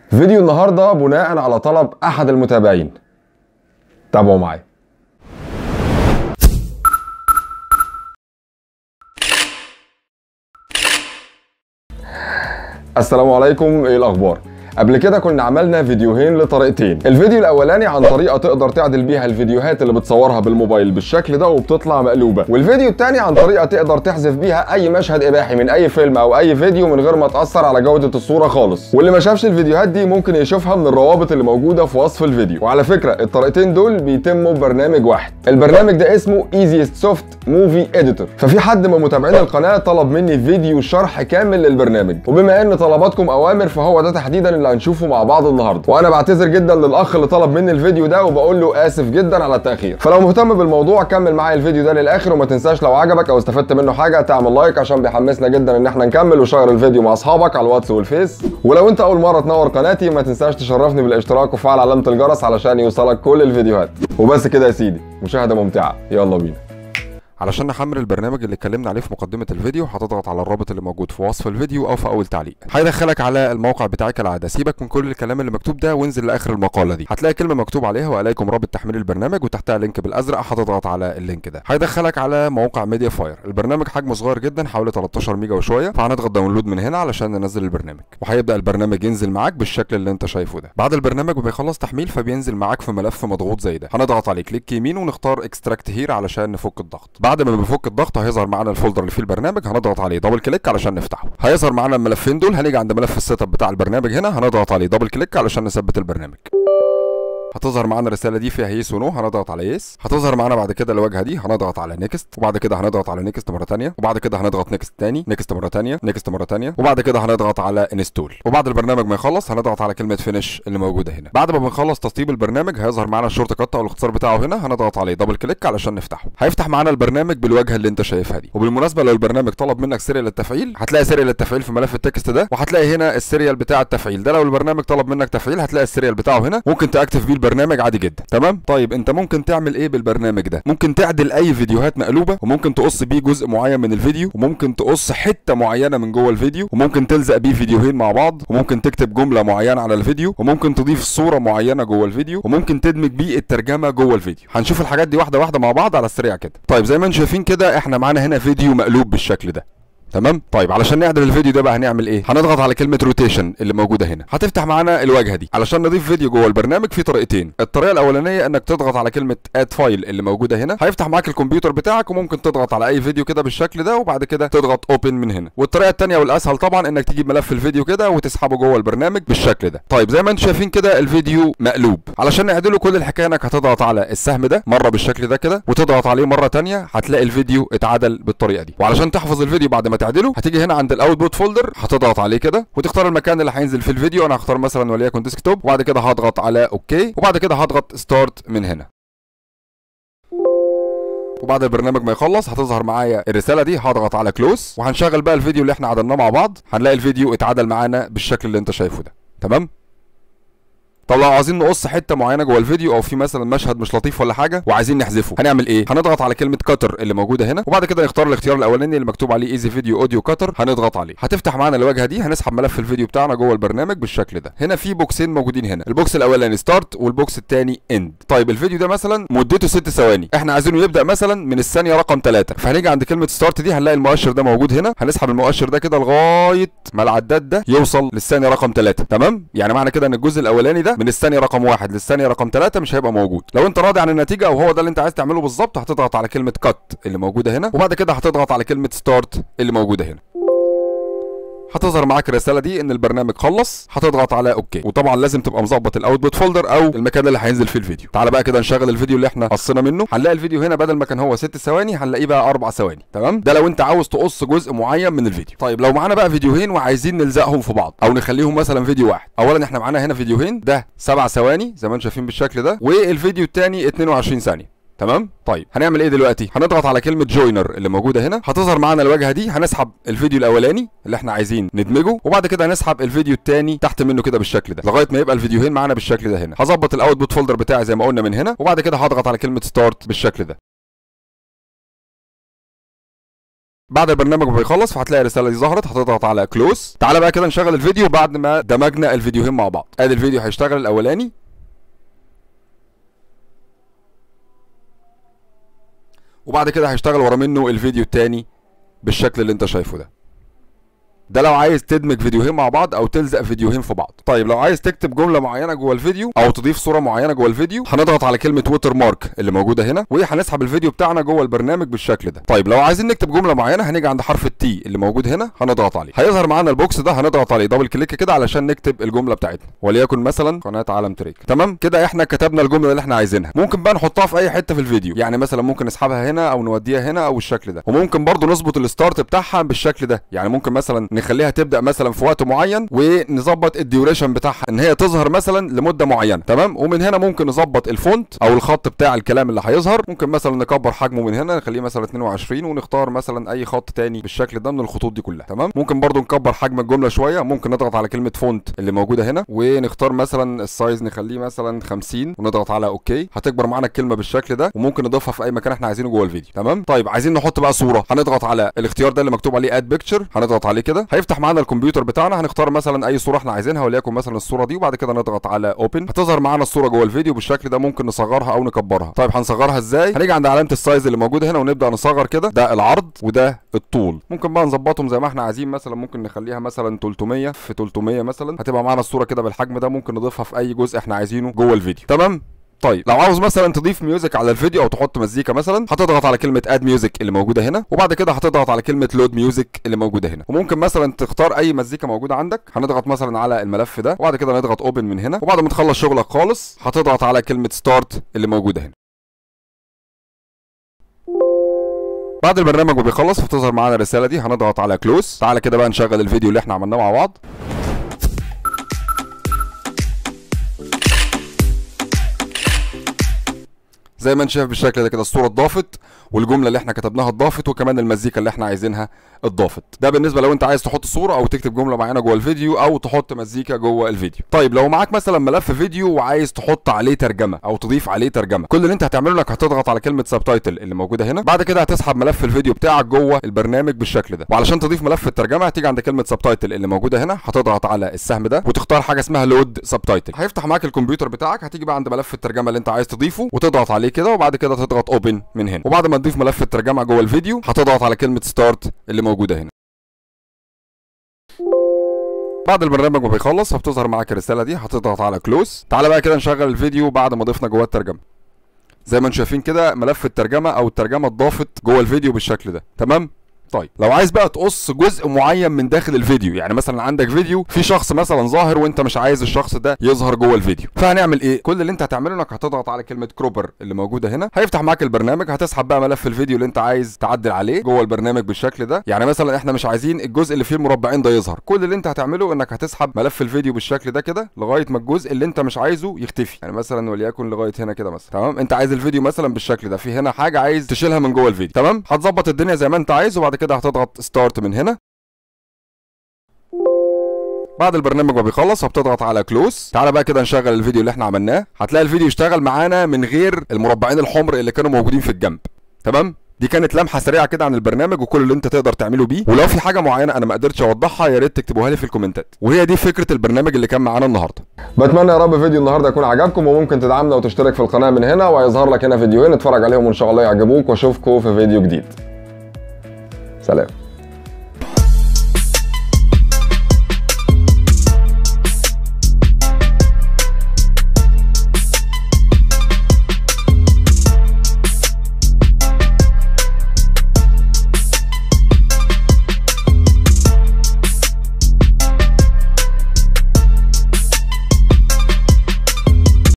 فيديو النهارده بناء على طلب احد المتابعين تابعوا معايا السلام عليكم ايه الاخبار قبل كده كنا عملنا فيديوهين لطريقتين الفيديو الاولاني عن طريقه تقدر تعدل بيها الفيديوهات اللي بتصورها بالموبايل بالشكل ده وبتطلع مقلوبه والفيديو الثاني عن طريقه تقدر تحذف بيها اي مشهد اباحي من اي فيلم او اي فيديو من غير ما تاثر على جوده الصوره خالص واللي ما شافش الفيديوهات دي ممكن يشوفها من الروابط اللي موجوده في وصف الفيديو وعلى فكره الطريقتين دول بيتموا ببرنامج واحد البرنامج ده اسمه ايزيست سوفت موفي اديتور ففي حد من متابعين القناه طلب مني فيديو شرح كامل للبرنامج وبما ان طلباتكم اوامر فهو ده تحديدا اللي هنشوفه مع بعض النهارده وانا بعتذر جدا للاخ اللي طلب مني الفيديو ده وبقول له اسف جدا على التاخير فلو مهتم بالموضوع كمل معايا الفيديو ده للاخر وما تنساش لو عجبك او استفدت منه حاجه تعمل لايك عشان بيحمسنا جدا ان احنا نكمل وشير الفيديو مع اصحابك على الواتس والفيس ولو انت اول مره تنور قناتي ما تنساش تشرفني بالاشتراك وفعل علامه الجرس علشان يوصلك كل الفيديوهات وبس كده يا سيدي مشاهده ممتعه يلا بينا علشان نحمل البرنامج اللي اتكلمنا عليه في مقدمة الفيديو هتضغط على الرابط اللي موجود في وصف الفيديو او في اول تعليق هيدخلك على الموقع بتاعي كالعادة سيبك من كل الكلام اللي مكتوب ده وانزل لاخر المقالة دي هتلاقي كلمة مكتوب عليها وعليكم رابط تحميل البرنامج وتحتها لينك بالازرق هتضغط على اللينك ده هيدخلك على موقع ميديا فاير البرنامج حجمه صغير جدا حوالي 13 ميجا وشوية فهنضغط داونلود من هنا علشان ننزل البرنامج وهيبدا البرنامج ينزل معاك بالشكل اللي انت شايفه ده بعد البرنامج ما بيخلص تحميل فبينزل معاك في ملف مضغوط زي ده هنضغط عليه كليك يمين ونختار اكستراكت هير علشان نفك الضغط بعد ما بيفك الضغط هيظهر معانا الفولدر اللي فيه البرنامج هنضغط عليه دبل كليك علشان نفتحه هيظهر معانا الملفين دول هنيجي عند ملف السيت اب بتاع البرنامج هنا هنضغط عليه دبل كليك علشان نثبت البرنامج هتظهر معانا الرساله دي فيها يس ونو هنضغط على يس هتظهر معانا بعد كده الواجهه دي هنضغط على نيكست وبعد كده هنضغط على نيكست مره ثانيه وبعد كده هنضغط نيكست تاني نيكست مره ثانيه نيكست مره ثانيه وبعد كده هنضغط على انستول وبعد البرنامج ما يخلص هنضغط على كلمه فينش اللي موجوده هنا بعد ما بنخلص تسطيب البرنامج هيظهر معانا الشورت كات او الاختصار بتاعه هنا هنضغط عليه دبل كليك علشان نفتحه هيفتح معانا البرنامج بالواجهه اللي انت شايفها دي وبالمناسبه لو البرنامج طلب منك سيريال التفعيل هتلاقي سيريال التفعيل في ملف التكست ده وهتلاقي هنا السيريال بتاع التفعيل ده لو البرنامج طلب منك تفعيل هتلاقي السيريال بتاعه هنا ممكن تاكتف بيه البرنامج عادي جدا تمام طيب انت ممكن تعمل ايه بالبرنامج ده ممكن تعدل اي فيديوهات مقلوبه وممكن تقص بيه جزء معين من الفيديو وممكن تقص حته معينه من جوه الفيديو وممكن تلزق بيه فيديوهين مع بعض وممكن تكتب جمله معينه على الفيديو وممكن تضيف صوره معينه جوه الفيديو وممكن تدمج بيه الترجمه جوه الفيديو هنشوف الحاجات دي واحده واحده مع بعض على السريع كده طيب زي ما انتم شايفين كده احنا معانا هنا فيديو مقلوب بالشكل ده تمام طيب علشان نعدل الفيديو ده بقى هنعمل ايه هنضغط على كلمه روتيشن اللي موجوده هنا هتفتح معانا الواجهه دي علشان نضيف فيديو جوه البرنامج في طريقتين الطريقه الاولانيه انك تضغط على كلمه اد فايل اللي موجوده هنا هيفتح معاك الكمبيوتر بتاعك وممكن تضغط على اي فيديو كده بالشكل ده وبعد كده تضغط اوبن من هنا والطريقه الثانيه والاسهل طبعا انك تجيب ملف الفيديو كده وتسحبه جوه البرنامج بالشكل ده طيب زي ما انتم شايفين كده الفيديو مقلوب علشان نعدله كل الحكايه انك هتضغط على السهم ده مره بالشكل ده كده وتضغط عليه مره ثانيه هتلاقي الفيديو اتعدل بالطريقه دي وعلشان تحفظ الفيديو بعد ما تعدله هتيجي هنا عند الاوتبوت فولدر هتضغط عليه كده وتختار المكان اللي هينزل في الفيديو انا هختار مثلا وليكن ديسكتوب وبعد كده هضغط على اوكي وبعد كده هضغط ستارت من هنا وبعد البرنامج ما يخلص هتظهر معايا الرساله دي هضغط على كلوز وهنشغل بقى الفيديو اللي احنا عدلناه مع بعض هنلاقي الفيديو اتعدل معانا بالشكل اللي انت شايفه ده تمام طب لو عايزين نقص حته معينه جوه الفيديو او في مثلا مشهد مش لطيف ولا حاجه وعايزين نحذفه هنعمل ايه هنضغط على كلمه كاتر اللي موجوده هنا وبعد كده نختار الاختيار الاولاني اللي مكتوب عليه ايزي فيديو اوديو كاتر هنضغط عليه هتفتح معانا الواجهه دي هنسحب ملف الفيديو بتاعنا جوه البرنامج بالشكل ده هنا في بوكسين موجودين هنا البوكس الاولاني ستارت والبوكس الثاني اند طيب الفيديو ده مثلا مدته 6 ثواني احنا عايزينه يبدا مثلا من الثانيه رقم 3 فهنيجي عند كلمه ستارت دي هنلاقي المؤشر ده موجود هنا هنسحب المؤشر ده كده لغايه ما العداد ده يوصل للثانيه رقم 3 تمام يعني معنى كده ان الجزء الاولاني ده من الثانيه رقم 1 واحد للثانيه رقم 3 مش هيبقى موجود لو انت راضي عن النتيجه او هو ده اللي انت عايز تعمله بالظبط هتضغط على كلمه كات اللي موجوده هنا وبعد كده هتضغط على كلمه ستارت اللي موجوده هنا هتظهر معاك الرساله دي ان البرنامج خلص هتضغط على اوكي وطبعا لازم تبقى مظبط الاوتبوت فولدر او المكان اللي هينزل فيه الفيديو تعالى بقى كده نشغل الفيديو اللي احنا قصينا منه هنلاقي الفيديو هنا بدل ما كان هو 6 ثواني هنلاقيه بقى 4 ثواني تمام ده لو انت عاوز تقص جزء معين من الفيديو طيب لو معانا بقى فيديوهين وعايزين نلزقهم في بعض او نخليهم مثلا فيديو واحد اولا احنا معانا هنا فيديوهين ده 7 ثواني زي ما انتم شايفين بالشكل ده والفيديو الثاني 22 ثانيه تمام طيب هنعمل ايه دلوقتي هنضغط على كلمه جوينر اللي موجوده هنا هتظهر معانا الواجهه دي هنسحب الفيديو الاولاني اللي احنا عايزين ندمجه وبعد كده هنسحب الفيديو الثاني تحت منه كده بالشكل ده لغايه ما يبقى الفيديوهين معانا بالشكل ده هنا هظبط الاوتبوت فولدر بتاعي زي ما قلنا من هنا وبعد كده هضغط على كلمه ستارت بالشكل ده بعد البرنامج ما بيخلص فهتلاقي الرساله دي ظهرت هتضغط على كلوز تعالى بقى كده نشغل الفيديو بعد ما دمجنا الفيديوهين مع بعض ادي الفيديو هيشتغل الاولاني وبعد كده هيشتغل ورا منه الفيديو التاني بالشكل اللي انت شايفه ده ده لو عايز تدمج فيديوهين مع بعض او تلزق فيديوهين في بعض طيب لو عايز تكتب جمله معينه جوه الفيديو او تضيف صوره معينه جوه الفيديو هنضغط على كلمه ووتر مارك اللي موجوده هنا وهنسحب الفيديو بتاعنا جوه البرنامج بالشكل ده طيب لو عايزين نكتب جمله معينه هنيجي عند حرف التي اللي موجود هنا هنضغط عليه هيظهر معانا البوكس ده هنضغط عليه دبل كليك كده علشان نكتب الجمله بتاعتنا وليكن مثلا قناه عالم تريك تمام كده احنا كتبنا الجمله اللي احنا عايزينها ممكن بقى نحطها في اي حته في الفيديو يعني مثلا ممكن نسحبها هنا او نوديها هنا او الشكل ده وممكن برضو نظبط الستارت بتاعها بالشكل ده يعني ممكن مثلا نخليها تبدا مثلا في وقت معين ونظبط الديوريشن بتاعها ان هي تظهر مثلا لمده معينه تمام ومن هنا ممكن نظبط الفونت او الخط بتاع الكلام اللي هيظهر ممكن مثلا نكبر حجمه من هنا نخليه مثلا 22 ونختار مثلا اي خط تاني بالشكل ده من الخطوط دي كلها تمام ممكن برضو نكبر حجم الجمله شويه ممكن نضغط على كلمه فونت اللي موجوده هنا ونختار مثلا السايز نخليه مثلا 50 ونضغط على اوكي هتكبر معانا الكلمه بالشكل ده وممكن نضيفها في اي مكان احنا عايزينه جوه الفيديو تمام طيب عايزين نحط بقى صوره هنضغط على الاختيار ده اللي مكتوب عليه اد بيكتشر هنضغط عليه كده هيفتح معانا الكمبيوتر بتاعنا هنختار مثلا اي صوره احنا عايزينها وليكن مثلا الصوره دي وبعد كده نضغط على اوبن هتظهر معانا الصوره جوه الفيديو بالشكل ده ممكن نصغرها او نكبرها طيب هنصغرها ازاي هنيجي عند علامه السايز اللي موجوده هنا ونبدا نصغر كده ده العرض وده الطول ممكن بقى نظبطهم زي ما احنا عايزين مثلا ممكن نخليها مثلا 300 في 300 مثلا هتبقى معانا الصوره كده بالحجم ده ممكن نضيفها في اي جزء احنا عايزينه جوه الفيديو تمام طيب لو عاوز مثلا تضيف ميوزك على الفيديو او تحط مزيكا مثلا هتضغط على كلمه اد ميوزك اللي موجوده هنا وبعد كده هتضغط على كلمه لود ميوزك اللي موجوده هنا وممكن مثلا تختار اي مزيكا موجوده عندك هنضغط مثلا على الملف ده وبعد كده نضغط اوبن من هنا وبعد ما تخلص شغلك خالص هتضغط على كلمه ستارت اللي موجوده هنا بعد البرنامج ما بيخلص فتظهر معانا الرساله دي هنضغط على كلوز تعالى كده بقى نشغل الفيديو اللي احنا عملناه مع بعض زي ما انت شايف بالشكل ده كده الصوره اتضافت والجمله اللي احنا كتبناها اتضافت وكمان المزيكا اللي احنا عايزينها اتضافت ده بالنسبه لو انت عايز تحط صوره او تكتب جمله معينه جوه الفيديو او تحط مزيكا جوه الفيديو طيب لو معاك مثلا ملف فيديو وعايز تحط عليه ترجمه او تضيف عليه ترجمه كل اللي انت هتعمله انك هتضغط على كلمه سبتايتل اللي موجوده هنا بعد كده هتسحب ملف الفيديو بتاعك جوه البرنامج بالشكل ده وعلشان تضيف ملف الترجمه هتيجي عند كلمه سبتايتل اللي موجوده هنا هتضغط على السهم ده وتختار حاجه اسمها لود سبتايتل هيفتح معاك الكمبيوتر بتاعك هتيجي بقى عند ملف الترجمه اللي انت عايز تضيفه وتضغط عليه كده وبعد كده تضغط اوبن من هنا وبعد ما تضيف ملف الترجمه جوه الفيديو هتضغط على كلمه ستارت اللي موجوده هنا بعد البرنامج ما بيخلص فبتظهر معاك الرساله دي هتضغط على كلوز تعالى بقى كده نشغل الفيديو بعد ما ضفنا جواه الترجمه زي ما انتم شايفين كده ملف الترجمه او الترجمه اتضافت جوه الفيديو بالشكل ده تمام طيب لو عايز بقى تقص جزء معين من داخل الفيديو يعني مثلا عندك فيديو في شخص مثلا ظاهر وانت مش عايز الشخص ده يظهر جوه الفيديو فهنعمل ايه كل اللي انت هتعمله انك هتضغط على كلمه كروبر اللي موجوده هنا هيفتح معاك البرنامج هتسحب بقى ملف الفيديو اللي انت عايز تعدل عليه جوه البرنامج بالشكل ده يعني مثلا احنا مش عايزين الجزء اللي فيه المربعين ده يظهر كل اللي انت هتعمله انك هتسحب ملف الفيديو بالشكل ده كده لغايه ما الجزء اللي انت مش عايزه يختفي يعني مثلا وليكن لغايه هنا كده مثلا تمام انت عايز الفيديو مثلا بالشكل ده في هنا حاجه عايز تشيلها من جوه الفيديو تمام هتظبط الدنيا زي ما انت عايز وبعد كده هتضغط ستارت من هنا بعد البرنامج ما بيخلص فبتضغط على كلوز تعالى بقى كده نشغل الفيديو اللي احنا عملناه هتلاقي الفيديو اشتغل معانا من غير المربعين الحمر اللي كانوا موجودين في الجنب تمام دي كانت لمحه سريعه كده عن البرنامج وكل اللي انت تقدر تعمله بيه ولو في حاجه معينه انا ما قدرتش اوضحها يا ريت تكتبوها لي في الكومنتات وهي دي فكره البرنامج اللي كان معانا النهارده بتمنى يا رب فيديو النهارده يكون عجبكم وممكن تدعمنا وتشترك في القناه من هنا وهيظهر لك هنا فيديوهين اتفرج عليهم وان شاء الله يعجبوك واشوفكم في فيديو جديد سلام